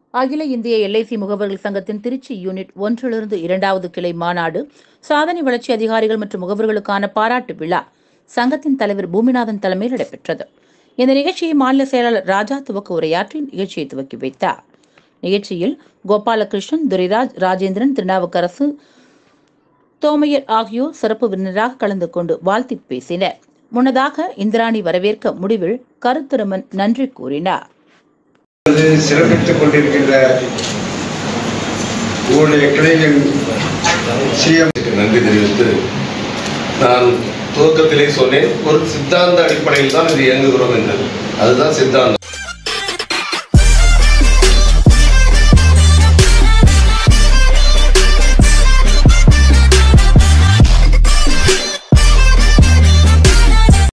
அகில இந்திய எல்ஐசி முகவர்கள் சங்கத்தின் திருச்சி யூனிட் ஒன்றிலிருந்து இரண்டாவது கிளை மாநாடு சாதனை வளர்ச்சி அதிகாரிகள் மற்றும் முகவர்களுக்கான பாராட்டு விழா சங்கத்தின் தலைவர் பூமிநாதன் தலைமையில் நடைபெற்றது இந்த நிகழ்ச்சியை மாநில செயலாளர் ராஜா துவக்க உரையாற்றி நிகழ்ச்சியை துவக்கி வைத்தார் நிகழ்ச்சியில் கோபாலகிருஷ்ணன் துரைராஜ் ராஜேந்திரன் திருநாவுக்கரசு தோமையர் ஆகியோர் சிறப்பு விருந்தினராக கலந்து கொண்டு வாழ்த்தி பேசினர் முன்னதாக இந்திராணி வரவேற்க முடிவில் கருத்திருமன் நன்றி கூறினார் வந்து சிறப்பித்துக் கொண்டிருக்கின்ற உங்களுடைய கிளையின் சிஎம் நன்றி தெரிவித்து நான் துவக்கத்திலே சொன்னேன் ஒரு சித்தாந்த அடிப்படையில் தான் இது இயங்குகிறோம் என்று அதுதான் சித்தாந்தம்